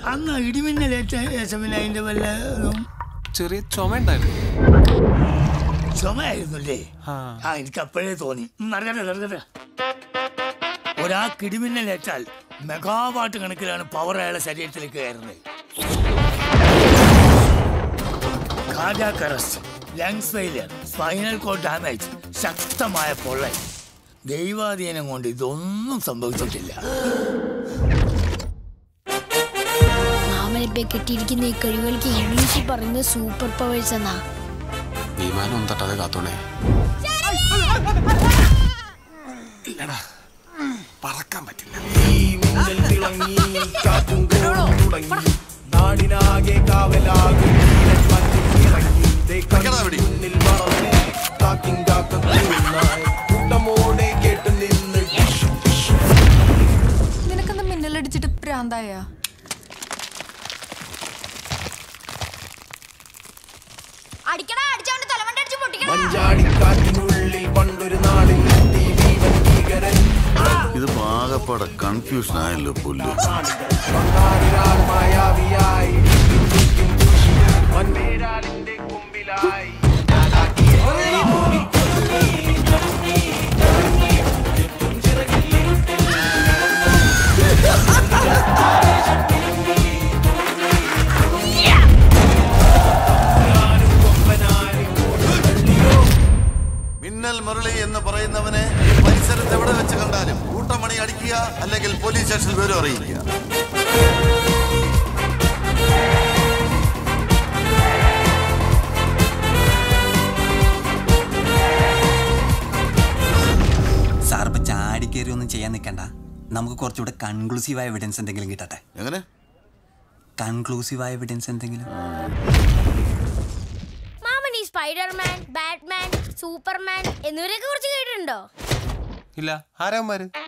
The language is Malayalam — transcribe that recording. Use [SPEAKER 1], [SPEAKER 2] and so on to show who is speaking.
[SPEAKER 1] അന്ന് ഇടിമിന്നലേറ്റ ശേഷം പിന്നെ അതിന്റെ വല്ല ഇതും
[SPEAKER 2] ചെറിയ ചുമ ഉണ്ടായിരുന്നു
[SPEAKER 1] ചുമയായിരുന്നല്ലേ
[SPEAKER 2] ആ.
[SPEAKER 1] ആ എനിക്ക് അപ്പോഴേ തോന്നി ഉം, നടക്കട്ടെ നടക്കട്ടെ ഒരാൾക്ക് ഇടിമിന്നലേറ്റാൽ മെഗാവാട്ട് കണക്കിലാണ് പവർ അയാളെ ശരീരത്തിലേക്ക് കയറുന്നത് cardiac arrest lungs failure spinal cord damage ശക്തമായ പൊള്ളൽ ദൈവാധീനം കൊണ്ട് ഇതൊന്നും സംഭവിച്ചിട്ടില്ല
[SPEAKER 3] മാമനിപ്പെ കെട്ടിയിരിക്കുന്ന ഈ കഴിവുകൾക്ക് ഇംഗ്ലീഷിൽ പറയുന്നത് സൂപ്പർ പവേഴ്സ് എന്നാ
[SPEAKER 2] വിമാനം ഒന്നും തട്ടാതെ കാത്തോണേ എടാ പറക്കാൻ പറ്റില്ല
[SPEAKER 4] നാടിനാകെ കാവലാകും നീലൻ മഞ്ഞിൽ ഇറങ്ങി ദേ മുന്നിൽ മറന്ന് കാക്കിൻ കാക്കുന്നായി കൂട്ടമോടെ കേട്ട് നിന്ന് ഡിഷ് ഡിഷ്
[SPEAKER 5] നിനക്കെന്താ മിന്നലടിച്ചിട്ട് പ്രാന്തായ
[SPEAKER 3] അടിക്കടാ അടിച്ചോണ്ട് തലമണ്ട അടിച്ച് പൊട്ടിക്കണം
[SPEAKER 4] മഞ്ചാടിക്കാറ്റിനുള്ളിൽ പണ്ടൊരു നാളിൽ എത്തി ഭീമൻ ഭീകരൻ
[SPEAKER 6] ഇത് പാകപ്പാടെ കൺഫ്യൂഷൻ ആയല്ലോ പുല്ല്
[SPEAKER 4] പങ്കാളിരാൾ മായാവിയായി ചുറ്റും ചുറ്റും ചുറ്റി. മൺവേരാലിന്റെ കൊമ്പിലായി ഞാനാക്കിയ ഈ ഭൂമി
[SPEAKER 6] മിന്നൽ മുരളി എന്ന് പറയുന്നവനെ പരിസരത്ത് എവിടെ വെച്ച് കണ്ടാലും കൂട്ടമണി അടിക്കുക അല്ലെങ്കിൽ പോലീസ് സ്റ്റേഷനിൽ വിവരം അറിയിക്കുക
[SPEAKER 7] സാർ ഇപ്പൊ ചാടിക്കേറി ഒന്നും ചെയ്യാൻ നിൽക്കണ്ട നമുക്ക് കുറച്ചുകൂടെ കൺക്ലൂസീവായ എവിഡൻസ് എന്തെങ്കിലും കിട്ടട്ടെ
[SPEAKER 6] എങ്ങനെ
[SPEAKER 7] കൺക്ലൂസീവായ എവിഡൻസ് എന്തെങ്കിലും
[SPEAKER 3] മാമൻ ഈ സ്പൈഡർമാൻ ബാറ്റ്മാൻ സൂപ്പർമാൻ എന്നിവരെയൊക്കെ കുറിച്ച് കേട്ടിട്ടുണ്ടോ
[SPEAKER 2] ഇല്ല ആരാമാര്